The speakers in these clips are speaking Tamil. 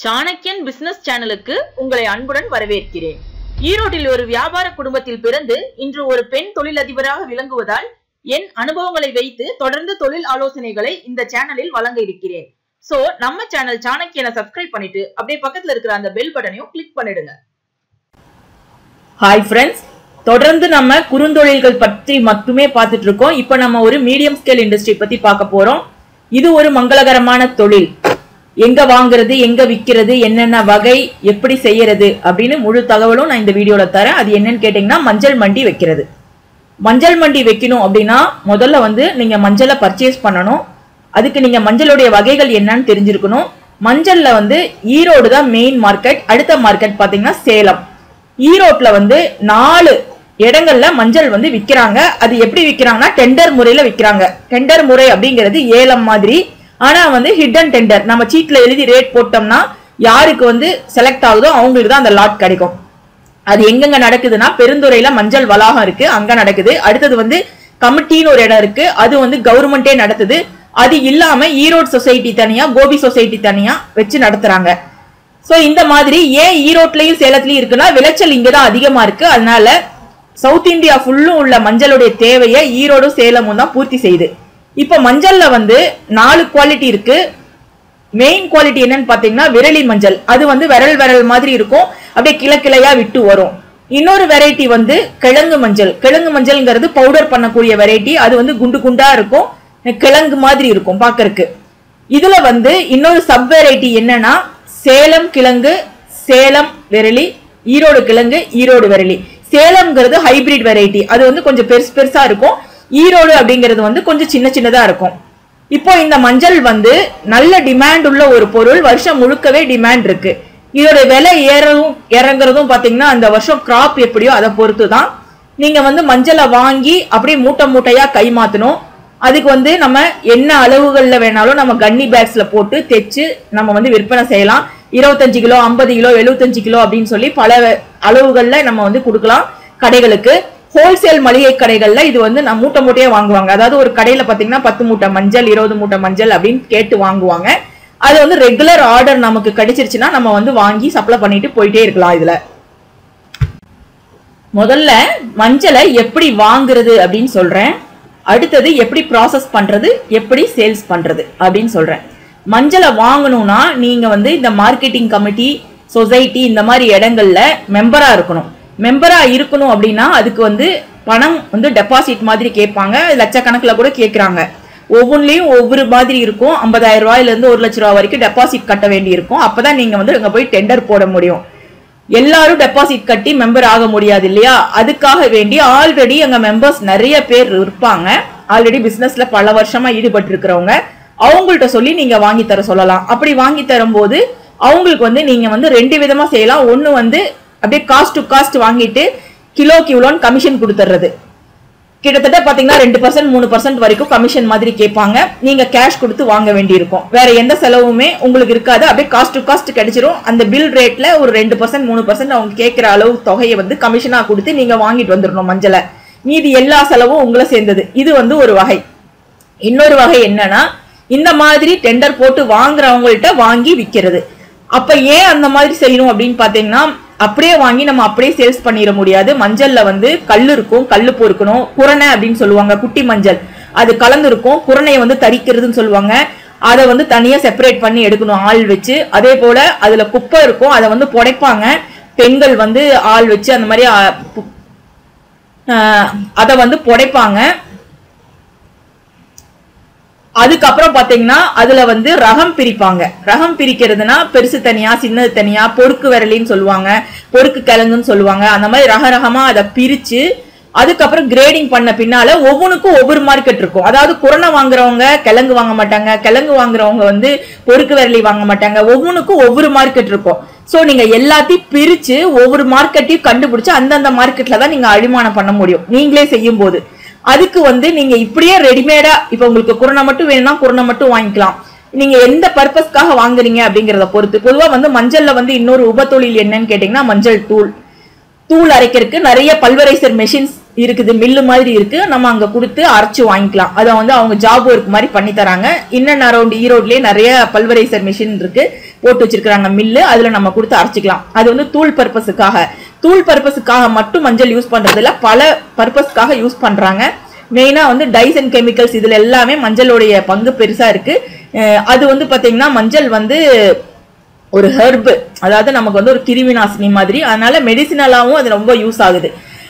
சாணக்கியன் பிசினஸ் சேனலுக்கு உங்களை அன்புடன் வரவேற்கிறேன் ஈரோட்டில் ஒரு வியாபார குடும்பத்தில் பிறந்து இன்று ஒரு பெண் தொழிலதிபராக விளங்குவதால் என் அனுபவங்களை வைத்து தொடர்ந்து தொழில் ஆலோசனைகளை இந்த சேனலில் வழங்க இருக்கிறேன் சோ நம்ம சேனல் சாணக்கியனை சப்ஸ்கிரைப் பண்ணிட்டு அப்படியே பக்கத்துல இருக்கிற அந்த பெல் பட்டனையும் கிளிக் பண்ணிடுங்க ஹாய் ஃப்ரெண்ட்ஸ் தொடர்ந்து நம்ம குறுந்தொழில்கள் பற்றி மட்டுமே பார்த்துட்டு இருக்கோம் இப்போ நம்ம ஒரு மீடியம் ஸ்கேல் இண்டஸ்ட்ரி பத்தி பார்க்க போறோம் இது ஒரு மங்களகரமான தொழில் எங்க வாங்குறது எங்க விக்கிறது என்னென்ன வகை எப்படி செய்யறது அப்படின்னு முழு தகவலும் நான் இந்த வீடியோல தரேன் அது என்னன்னு கேட்டீங்கன்னா மஞ்சள் மண்டி வைக்கிறது மஞ்சள் மண்டி வைக்கணும் அப்படின்னா முதல்ல வந்து நீங்க மஞ்சளை பர்ச்சேஸ் பண்ணணும் அதுக்கு நீங்க மஞ்சளுடைய வகைகள் என்னன்னு தெரிஞ்சிருக்கணும் மஞ்சள்ல வந்து ஈரோடு தான் மெயின் மார்க்கெட் அடுத்த மார்க்கெட் பாத்தீங்கன்னா சேலம் ஈரோட்ல வந்து நாலு இடங்கள்ல மஞ்சள் வந்து விக்கிறாங்க அது எப்படி விக்கிறாங்கன்னா டெண்டர் முறையில விக்கிறாங்க டெண்டர் முறை அப்படிங்கிறது ஏலம் மாதிரி ஆனா வந்து ஹிடன் டெண்டர் நம்ம சீட்ல எழுதி ரேட் போட்டோம்னா யாருக்கு வந்து செலக்ட் ஆகுதோ அவங்களுக்கு தான் அந்த லாட் கிடைக்கும் அது எங்கெங்க நடக்குதுன்னா பெருந்துறையில மஞ்சள் வளாகம் இருக்கு அங்க நடக்குது அடுத்தது வந்து கமிட்டின்னு ஒரு இடம் இருக்கு அது வந்து கவர்மெண்டே நடத்துது அது இல்லாம ஈரோடு சொசைட்டி தனியா கோபி சொசைட்டி தனியா வச்சு நடத்துறாங்க சோ இந்த மாதிரி ஏன் ஈரோட்லயும் சேலத்துலயும் இருக்குன்னா விளைச்சல் இங்கதான் அதிகமா இருக்கு அதனால சவுத் இந்தியா ஃபுல்லும் உள்ள மஞ்சளுடைய தேவையை ஈரோடும் சேலமும் தான் பூர்த்தி செய்யுது இப்ப மஞ்சள்ல வந்து நாலு குவாலிட்டி இருக்கு மெயின் குவாலிட்டி என்னன்னு பாத்தீங்கன்னா விரலி மஞ்சள் அது வந்து விரல் விரல் மாதிரி இருக்கும் அப்படியே கிளை கிளையா விட்டு வரும் இன்னொரு வெரைட்டி வந்து கிழங்கு மஞ்சள் கிழங்கு மஞ்சள்ங்கிறது பவுடர் பண்ணக்கூடிய வெரைட்டி அது வந்து குண்டு குண்டா இருக்கும் கிழங்கு மாதிரி இருக்கும் பாக்கறதுக்கு இதுல வந்து இன்னொரு சப் வெரைட்டி என்னன்னா சேலம் கிழங்கு சேலம் விரலி ஈரோடு கிழங்கு ஈரோடு விரலி சேலம்ங்கிறது ஹைபிரிட் வெரைட்டி அது வந்து கொஞ்சம் பெருசு பெருசா இருக்கும் ஈரோடு அப்படிங்கிறது வந்து கொஞ்சம் சின்ன சின்னதா இருக்கும் இப்போ இந்த மஞ்சள் வந்து நல்ல டிமாண்ட் உள்ள ஒரு பொருள் வருஷம் முழுக்கவே டிமாண்ட் இருக்கு இதோட விலை ஏறவும் இறங்குறதும் பாத்தீங்கன்னா அந்த வருஷம் கிராப் எப்படியோ அதை பொறுத்து தான் நீங்க வந்து மஞ்சளை வாங்கி அப்படியே மூட்டை மூட்டையா கை மாத்தணும் அதுக்கு வந்து நம்ம என்ன அளவுகள்ல வேணாலும் நம்ம கன்னி பேக்ஸ்ல போட்டு தைச்சு நம்ம வந்து விற்பனை செய்யலாம் இருபத்தஞ்சு கிலோ ஐம்பது கிலோ எழுபத்தஞ்சு கிலோ அப்படின்னு சொல்லி பல அளவுகள்ல நம்ம வந்து கொடுக்கலாம் கடைகளுக்கு ஹோல்சேல் மளிகை கடைகள்ல இது வந்து நம்ம மூட்டை மூட்டையே வாங்குவாங்க அதாவது ஒரு கடையில பாத்தீங்கன்னா பத்து மூட்டை மஞ்சள் இருபது மூட்டை மஞ்சள் அப்படின்னு கேட்டு வாங்குவாங்க அது வந்து ரெகுலர் ஆர்டர் நமக்கு கிடைச்சிருச்சுன்னா நம்ம வந்து வாங்கி சப்ளை பண்ணிட்டு போயிட்டே இருக்கலாம் இதுல முதல்ல மஞ்சளை எப்படி வாங்குறது அப்படின்னு சொல்றேன் அடுத்தது எப்படி ப்ராசஸ் பண்றது எப்படி சேல்ஸ் பண்றது அப்படின்னு சொல்றேன் மஞ்சளை வாங்கணும்னா நீங்க வந்து இந்த மார்க்கெட்டிங் கமிட்டி சொசைட்டி இந்த மாதிரி இடங்கள்ல மெம்பரா இருக்கணும் மெம்பரா இருக்கணும் அப்படின்னா அதுக்கு வந்து பணம் வந்து டெபாசிட் மாதிரி கேட்பாங்க லட்சக்கணக்கில் கூட கேட்குறாங்க ஒவ்வொன்றிலையும் ஒவ்வொரு மாதிரி இருக்கும் ஐம்பதாயிரம் ரூபாயில இருந்து ஒரு லட்ச ரூபா வரைக்கும் டெபாசிட் கட்ட வேண்டி இருக்கும் அப்பதான் நீங்க வந்து அங்க போய் டெண்டர் போட முடியும் எல்லாரும் டெபாசிட் கட்டி மெம்பர் ஆக முடியாது இல்லையா அதுக்காக வேண்டி ஆல்ரெடி அங்க மெம்பர்ஸ் நிறைய பேர் இருப்பாங்க ஆல்ரெடி பிசினஸ்ல பல வருஷமா ஈடுபட்டு இருக்கிறவங்க அவங்கள்ட்ட சொல்லி நீங்க வாங்கி தர சொல்லலாம் அப்படி வாங்கி தரும்போது அவங்களுக்கு வந்து நீங்க வந்து ரெண்டு விதமா செய்யலாம் ஒன்னு வந்து அப்படியே காஸ்ட் டு காஸ்ட் வாங்கிட்டு கிலோக்கு இவ்வளோன்னு கமிஷன் கொடுத்துறது கிட்டத்தட்ட பாத்தீங்கன்னா ரெண்டு பர்சன்ட் மூணு பர்சன்ட் வரைக்கும் கமிஷன் மாதிரி கேட்பாங்க நீங்க கேஷ் கொடுத்து வாங்க வேண்டியிருக்கும் வேற எந்த செலவுமே உங்களுக்கு இருக்காது அப்படியே காஸ்ட் டு காஸ்ட் கிடைச்சிரும் அந்த பில் ரேட்ல ஒரு ரெண்டு பர்சன்ட் மூணு பர்சன்ட் அவங்க கேட்கிற அளவு தொகையை வந்து கமிஷனா கொடுத்து நீங்க வாங்கிட்டு வந்துடணும் மஞ்சளை மீதி எல்லா செலவும் உங்களை சேர்ந்தது இது வந்து ஒரு வகை இன்னொரு வகை என்னன்னா இந்த மாதிரி டெண்டர் போட்டு வாங்குறவங்கள்ட்ட வாங்கி விற்கிறது அப்ப ஏன் அந்த மாதிரி செய்யணும் அப்படின்னு பாத்தீங்கன்னா அப்படியே வாங்கி நம்ம அப்படியே சேல்ஸ் பண்ணிட முடியாது மஞ்சள்ல வந்து கல் இருக்கும் கல்லு பொறுக்கணும் குரணை அப்படின்னு சொல்லுவாங்க குட்டி மஞ்சள் அது கலந்து இருக்கும் குரணையை வந்து தரிக்கிறதுன்னு சொல்லுவாங்க அதை வந்து தனியா செப்பரேட் பண்ணி எடுக்கணும் ஆள் வச்சு அதே போல அதுல குப்பை இருக்கும் அதை வந்து புடைப்பாங்க பெண்கள் வந்து ஆள் வச்சு அந்த மாதிரி அதை வந்து புடைப்பாங்க அதுக்கப்புறம் பாத்தீங்கன்னா அதுல வந்து ரகம் பிரிப்பாங்க ரகம் பிரிக்கிறதுனா பெருசு தனியா சின்னது தனியா பொறுக்கு விரலின்னு சொல்லுவாங்க பொறுக்கு கிழங்குன்னு சொல்லுவாங்க அந்த மாதிரி ரக ரகமா அதை பிரிச்சு அதுக்கப்புறம் கிரேடிங் பண்ண பின்னால ஒவ்வொன்றுக்கும் ஒவ்வொரு மார்க்கெட் இருக்கும் அதாவது குரணை வாங்குறவங்க கிழங்கு வாங்க மாட்டாங்க கிழங்கு வாங்குறவங்க வந்து பொறுக்கு விரலி வாங்க மாட்டாங்க ஒவ்வொன்றுக்கும் ஒவ்வொரு மார்க்கெட் இருக்கும் ஸோ நீங்க எல்லாத்தையும் பிரிச்சு ஒவ்வொரு மார்க்கெட்டையும் கண்டுபிடிச்சு அந்தந்த மார்க்கெட்ல தான் நீங்க அழிமானம் பண்ண முடியும் நீங்களே செய்யும் போது அதுக்கு வந்து நீங்க இப்படியே ரெடிமேடா இப்ப உங்களுக்கு குரணை மட்டும் வேணும்னா குரணை மட்டும் வாங்கிக்கலாம் நீங்க எந்த பர்பஸ்க்காக வாங்குறீங்க அப்படிங்கறத பொறுத்து பொதுவா வந்து மஞ்சள்ல வந்து இன்னொரு உபத்தொழில் என்னன்னு கேட்டீங்கன்னா மஞ்சள் தூள் தூள் அரைக்கிறதுக்கு நிறைய பல்வரைசர் மெஷின்ஸ் இருக்குது மில்லு மாதிரி இருக்கு நம்ம அங்க கொடுத்து அரைச்சு வாங்கிக்கலாம் அதை வந்து அவங்க ஜாப் ஒர்க் மாதிரி பண்ணி தராங்க இன்னும் அரௌண்ட் ஈரோட்லயே நிறைய பல்வரைசர் மிஷின் இருக்கு போட்டு வச்சிருக்காங்க மில்லு அதுல நம்ம கொடுத்து அரைச்சிக்கலாம் அது வந்து தூள் பர்பஸுக்காக தூள் பர்பஸுக்காக மட்டும் மஞ்சள் யூஸ் பண்றதுல பல பர்பஸ்க்காக யூஸ் பண்றாங்க மெயினா வந்து டைஸ் அண்ட் கெமிக்கல்ஸ் இதுல எல்லாமே மஞ்சளுடைய பங்கு பெருசா இருக்கு அஹ் அது வந்து பாத்தீங்கன்னா மஞ்சள் வந்து ஒரு ஹெர்பு அதாவது நமக்கு வந்து ஒரு கிருமி நாசினி மாதிரி அதனால மெடிசினலாவும் அது ரொம்ப யூஸ் ஆகுது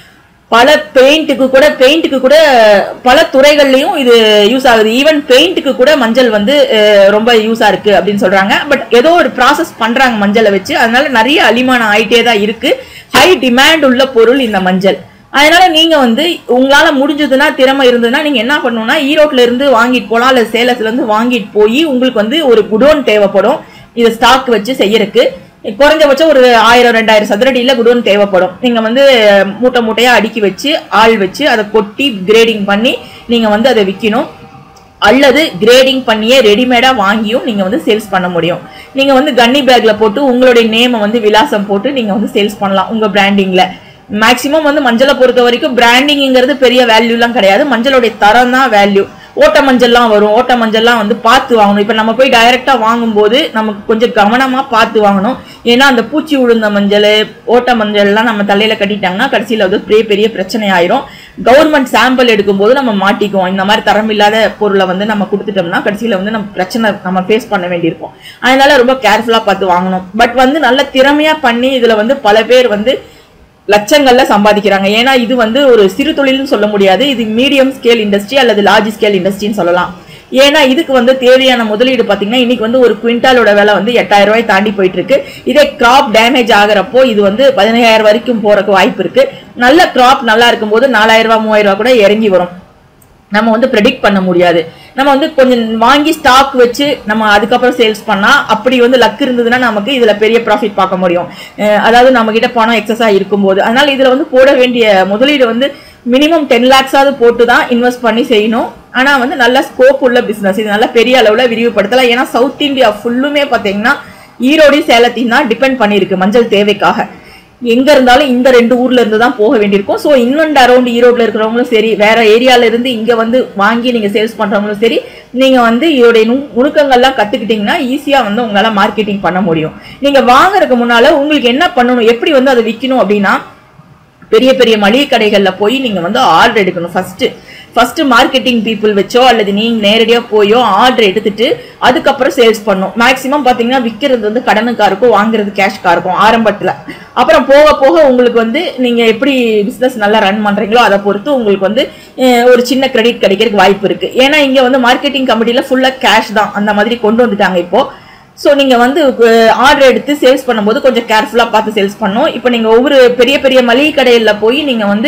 பல பெயிண்ட்டுக்கு கூட பெயிண்ட்டுக்கு கூட பல துறைகள்லயும் இது யூஸ் ஆகுது ஈவன் பெயிண்ட்டுக்கு கூட மஞ்சள் வந்து அஹ், ரொம்ப யூஸா இருக்கு அப்படின்னு சொல்றாங்க பட் ஏதோ ஒரு ப்ராசஸ் பண்றாங்க மஞ்சளை வச்சு அதனால நிறைய அலிமானம் ஆயிட்டே தான் இருக்கு ஹை டிமாண்ட் உள்ள பொருள் இந்த மஞ்சள் அதனால நீங்க வந்து உங்களால முடிஞ்சதுன்னா திறமை இருந்ததுன்னா நீங்க என்ன பண்ணணும்னா ஈரோட்ல இருந்து வாங்கிட்டு போலாம் அல்லது சேலத்துல இருந்து வாங்கிட்டு போய் உங்களுக்கு வந்து ஒரு குடோன் தேவைப்படும் இதை ஸ்டாக் வச்சு செய்யறதுக்கு குறைஞ்சபட்சம் ஒரு ஆயிரம் ரெண்டாயிரம் சதுரடியில குடோன் தேவைப்படும் நீங்க வந்து மூட்டை மூட்டையா அடுக்கி வச்சு ஆள் வச்சு அதை கொட்டி கிரேடிங் பண்ணி நீங்க வந்து அதை விற்கணும் அல்லது கிரேடிங் பண்ணியே ரெடிமேடா வாங்கியும் நீங்க வந்து சேல்ஸ் பண்ண முடியும் நீங்க வந்து கன்னி பேக்ல போட்டு உங்களுடைய நேமை வந்து விலாசம் போட்டு நீங்க வந்து சேல்ஸ் பண்ணலாம் உங்க பிராண்டிங்ல மேக்சிமம் வந்து மஞ்சளை பொறுத்த வரைக்கும் பிராண்டிங்கிறது பெரிய வேல்யூலாம் கிடையாது மஞ்சளுடைய தரம் தான் வேல்யூ ஓட்ட மஞ்சள்லாம் வரும் ஓட்ட மஞ்சள்லாம் வந்து பார்த்து வாங்கணும் இப்போ நம்ம போய் டைரக்டா வாங்கும்போது நமக்கு கொஞ்சம் கவனமா பார்த்து வாங்கணும் ஏன்னா அந்த பூச்சி விழுந்த மஞ்சள் ஓட்ட மஞ்சள்லாம் நம்ம தலையில கட்டிட்டாங்கன்னா கடைசியில் வந்து பெரிய பெரிய பிரச்சனை ஆயிரும் கவர்மெண்ட் சாம்பிள் எடுக்கும்போது நம்ம மாட்டிக்குவோம் இந்த மாதிரி தரம் இல்லாத பொருளை வந்து நம்ம கொடுத்துட்டோம்னா கடைசியில் வந்து நம்ம பிரச்சனை நம்ம ஃபேஸ் பண்ண வேண்டியிருக்கும் அதனால ரொம்ப கேர்ஃபுல்லாக பார்த்து வாங்கணும் பட் வந்து நல்ல திறமையா பண்ணி இதுல வந்து பல பேர் வந்து லட்சங்கள்ல சம்பாதிக்கிறாங்க ஏன்னா இது வந்து ஒரு சிறு தொழில்னு சொல்ல முடியாது இது மீடியம் ஸ்கேல் இண்டஸ்ட்ரி அல்லது லார்ஜ் ஸ்கேல் இண்டஸ்ட்ரின்னு சொல்லலாம் ஏன்னா இதுக்கு வந்து தேவையான முதலீடு பாத்தீங்கன்னா இன்னைக்கு வந்து ஒரு குவிண்டாலோட விலை வந்து எட்டாயிரம் ரூபாய் தாண்டி போயிட்டு இருக்கு இதே கிராப் டேமேஜ் ஆகுறப்போ இது வந்து பதினையாயிரம் வரைக்கும் போறதுக்கு வாய்ப்பு இருக்கு நல்ல கிராப் நல்லா இருக்கும்போது நாலாயிரம் ரூபாய் மூவாயிரம் ரூபாய் கூட இறங்கி வரும் நம்ம வந்து ப்ரெடிக்ட் பண்ண முடியாது நம்ம வந்து கொஞ்சம் வாங்கி ஸ்டாக் வச்சு நம்ம அதுக்கப்புறம் சேல்ஸ் பண்ணா அப்படி வந்து லக் இருந்ததுன்னா நமக்கு இதுல பெரிய ப்ராஃபிட் பார்க்க முடியும் அஹ் அதாவது நம்ம கிட்ட பணம் எக்ஸஸா இருக்கும்போது அதனால இதுல வந்து போட வேண்டிய முதலீடு வந்து மினிமம் டென் லேக்ஸாவது போட்டு தான் இன்வெஸ்ட் பண்ணி செய்யணும் ஆனா வந்து நல்ல ஸ்கோப் உள்ள பிசினஸ் இது நல்ல பெரிய அளவுல விரிவுபடுத்தலாம் ஏன்னா சவுத் இந்தியா ஃபுல்லுமே பாத்தீங்கன்னா ஈரோடு சேலத்தையும் தான் டிபெண்ட் பண்ணியிருக்கு மஞ்சள் தேவைக்காக எங்க இருந்தாலும் இந்த ரெண்டு ஊர்ல இருந்து தான் போக வேண்டியிருக்கும் ஸோ இன்னொன்று அரௌண்ட் ஈரோட்ல இருக்கிறவங்களும் சரி வேற ஏரியால இருந்து இங்க வந்து வாங்கி நீங்க சேல்ஸ் பண்றவங்களும் சரி நீங்க வந்து இதோடைய நு- நுணுக்கங்கள்லாம் கத்துக்கிட்டீங்கன்னா ஈஸியா வந்து உங்களால மார்க்கெட்டிங் பண்ண முடியும் நீங்க வாங்குறதுக்கு முன்னால உங்களுக்கு என்ன பண்ணணும் எப்படி வந்து அதை விற்கணும் அப்படின்னா பெரிய பெரிய மளிகை கடைகள்ல போய் நீங்க வந்து ஆர்டர் எடுக்கணும் ஃபர்ஸ்ட் ஃபர்ஸ்ட் மார்க்கெட்டிங் பீப்புள் வச்சோ அல்லது நீங்க நேரடியா போயோ ஆர்டர் எடுத்துட்டு அதுக்கப்புறம் சேல்ஸ் பண்ணும் மேக்ஸிமம் பாத்தீங்கன்னா விற்கிறது வந்து கடனுக்கா இருக்கும் வாங்குறது கேஷ்கா இருக்கும் ஆரம்பத்துல அப்புறம் போக போக உங்களுக்கு வந்து நீங்க எப்படி பிசினஸ் நல்லா ரன் பண்றீங்களோ அதை பொறுத்து உங்களுக்கு வந்து அஹ், ஒரு சின்ன கிரெடிட் கிடைக்கிறதுக்கு வாய்ப்பு இருக்கு ஏன்னா இங்க வந்து மார்க்கெட்டிங் கம்பெனில ஃபுல்லா கேஷ் தான் அந்த மாதிரி கொண்டு வந்துட்டாங்க இப்போ ஸோ நீங்க வந்து ஆர்டர் எடுத்து சேல்ஸ் பண்ணும்போது கொஞ்சம் கேர்ஃபுல்லா பார்த்து சேல்ஸ் பண்ணணும் இப்போ நீங்க ஒவ்வொரு பெரிய பெரிய மளிகை கடையில போய் நீங்க வந்து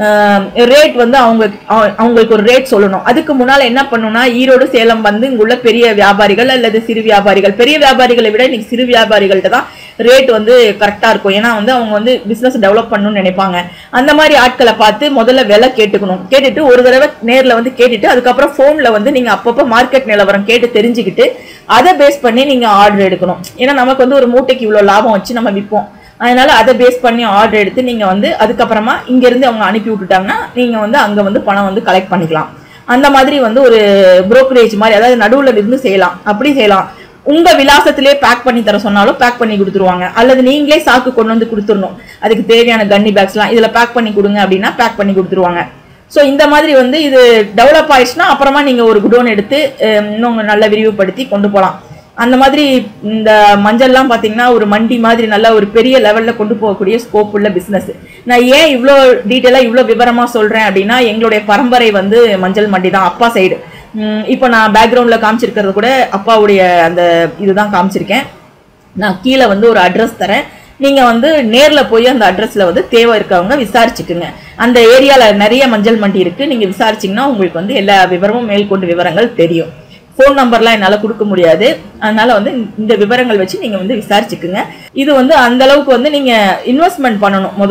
ரேட் வந்து அவங்க அவ- அவங்களுக்கு ஒரு ரேட் சொல்லணும் அதுக்கு முன்னால என்ன பண்ணணும்னா ஈரோடு சேலம் வந்து இங்குள்ள பெரிய வியாபாரிகள் அல்லது சிறு வியாபாரிகள் பெரிய வியாபாரிகளை விட இன்னைக்கு சிறு வியாபாரிகள்ட்ட தான் ரேட் வந்து கரெக்டா இருக்கும் ஏன்னா வந்து அவங்க வந்து பிசினஸ் டெவலப் பண்ணணும்னு நினைப்பாங்க அந்த மாதிரி ஆட்களை பார்த்து முதல்ல விலை கேட்டுக்கணும் கேட்டுட்டு ஒரு தடவை நேர்ல வந்து கேட்டுட்டு அதுக்கப்புறம் போன்ல வந்து நீங்க அப்பப்போ மார்க்கெட் நிலவரம் கேட்டு தெரிஞ்சுக்கிட்டு அதை பேஸ் பண்ணி நீங்க ஆர்டர் எடுக்கணும் ஏன்னா நமக்கு வந்து ஒரு மூட்டைக்கு இவ்வளவு லாபம் வச்சு நம்ம விற்போம் அதனால அதை பேஸ் பண்ணி ஆர்டர் எடுத்து நீங்க வந்து அதுக்கப்புறமா இங்க இருந்து அவங்க அனுப்பி விட்டுட்டாங்கன்னா நீங்க வந்து அங்க வந்து பணம் வந்து கலெக்ட் பண்ணிக்கலாம் அந்த மாதிரி வந்து ஒரு brokerage மாதிரி அதாவது நடுவுல இருந்து செய்யலாம் அப்படி செய்யலாம் உங்க விலாசத்திலே பேக் பண்ணி தர சொன்னாலும் பேக் பண்ணி கொடுத்துருவாங்க அல்லது நீங்களே சாக்கு கொண்டு வந்து கொடுத்துடணும் அதுக்கு தேவையான கன்னி பேக்ஸ்லாம் இதுல பேக் பண்ணி கொடுங்க அப்படின்னா பேக் பண்ணி கொடுத்துருவாங்க ஸோ இந்த மாதிரி வந்து இது டெவலப் ஆயிடுச்சுன்னா அப்புறமா நீங்க ஒரு குடோன் எடுத்து அஹ், இன்னும் நல்லா விரிவுபடுத்தி கொண்டு போகலாம் அந்த மாதிரி இந்த மஞ்சள்லாம் பார்த்தீங்கன்னா ஒரு மண்டி மாதிரி நல்ல ஒரு பெரிய லெவல்ல கொண்டு போகக்கூடிய ஸ்கோப் உள்ள பிசினஸ் நான் ஏன் இவ்வளோ டீட்டெயிலாக இவ்வளோ விவரமா சொல்றேன் அப்படின்னா எங்களுடைய பரம்பரை வந்து மஞ்சள் மண்டி தான் அப்பா சைடு இப்போ நான் பேக்ரவுண்ட்ல காமிச்சிருக்கிறது கூட அப்பாவுடைய அந்த இதுதான் காமிச்சிருக்கேன் நான் கீழே வந்து ஒரு அட்ரஸ் தரேன் நீங்க வந்து நேர்ல போய் அந்த அட்ரஸ்ல வந்து தேவை இருக்கவங்க விசாரிச்சுக்குங்க அந்த ஏரியால நிறைய மஞ்சள் மண்டி இருக்கு நீங்க விசாரிச்சீங்கன்னா உங்களுக்கு வந்து எல்லா விவரமும் மேற்கொண்டு விவரங்கள் தெரியும் ஃபோன் நம்பர்லாம் என்னால் கொடுக்க முடியாது அதனால வந்து இந்த விவரங்கள் வச்சு நீங்கள் வந்து விசாரிச்சுக்குங்க இது வந்து அந்த அளவுக்கு வந்து நீங்கள் இன்வெஸ்ட்மெண்ட் பண்ணணும் முதல்ல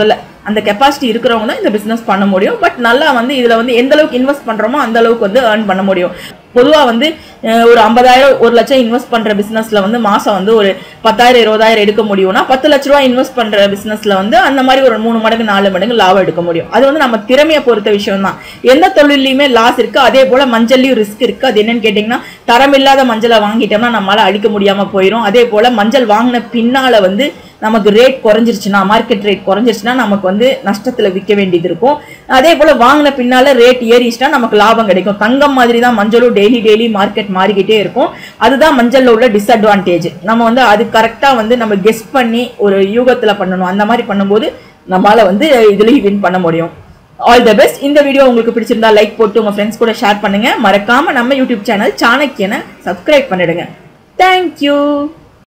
அந்த கெப்பாசிட்டி இருக்கிறவங்க தான் இந்த பிசினஸ் பண்ண முடியும் பட் நல்லா வந்து இதுல வந்து எந்த அளவுக்கு இன்வெஸ்ட் பண்றோமோ அந்த அளவுக்கு வந்து ஏர்ன் பண்ண முடியும் பொதுவா வந்து அஹ், ஒரு ஐம்பதாயிரம் ஒரு லட்சம் இன்வெஸ்ட் பண்ற பிசினஸ்ல வந்து மாசம் வந்து ஒரு பத்தாயிரம் இருபதாயிரம் எடுக்க முடியும்னா பத்து லட்ச ரூபாய் இன்வெஸ்ட் பண்ற பிசினஸ்ல வந்து அந்த மாதிரி ஒரு மூணு மடங்கு நாலு மடங்கு லாபம் எடுக்க முடியும் அது வந்து நம்ம திறமையை பொறுத்த விஷயம் தான் எந்த தொழிலையுமே லாஸ் இருக்கு அதே போல மஞ்சள்லயும் ரிஸ்க் இருக்கு அது என்னன்னு கேட்டீங்கன்னா தரமில்லாத மஞ்சளை வாங்கிட்டோம்னா நம்மளால அழிக்க முடியாம போயிடும் அதே போல மஞ்சள் வாங்கின பின்னால வந்து நமக்கு ரேட் குறைஞ்சிருச்சுன்னா மார்க்கெட் ரேட் குறைஞ்சிருச்சுன்னா நமக்கு வந்து நஷ்டத்துல விற்க வேண்டியது இருக்கும் அதே போல வாங்கின பின்னால ரேட் ஏறிச்சுன்னா நமக்கு லாபம் கிடைக்கும் தங்கம் மாதிரி தான் மஞ்சளும் டெய்லி டெய்லி மார்க்கெட் மாறிக்கிட்டே இருக்கும் அதுதான் மஞ்சள்ல உள்ள டிஸ்அட்வான்டேஜ் நம்ம வந்து அது கரெக்டா வந்து நம்ம கெஸ் பண்ணி ஒரு யூகத்துல பண்ணணும் அந்த மாதிரி பண்ணும்போது நம்மளால வந்து இதுலயும் வின் பண்ண முடியும் ஆல் த பெஸ்ட் இந்த வீடியோ உங்களுக்கு பிடிச்சிருந்தா லைக் போட்டு உங்க ஃப்ரெண்ட்ஸ் கூட ஷேர் பண்ணுங்க மறக்காம நம்ம யூடியூப் சேனல் சாணக்கியனை சப்ஸ்கிரைப் பண்ணிடுங்க தேங்க்யூ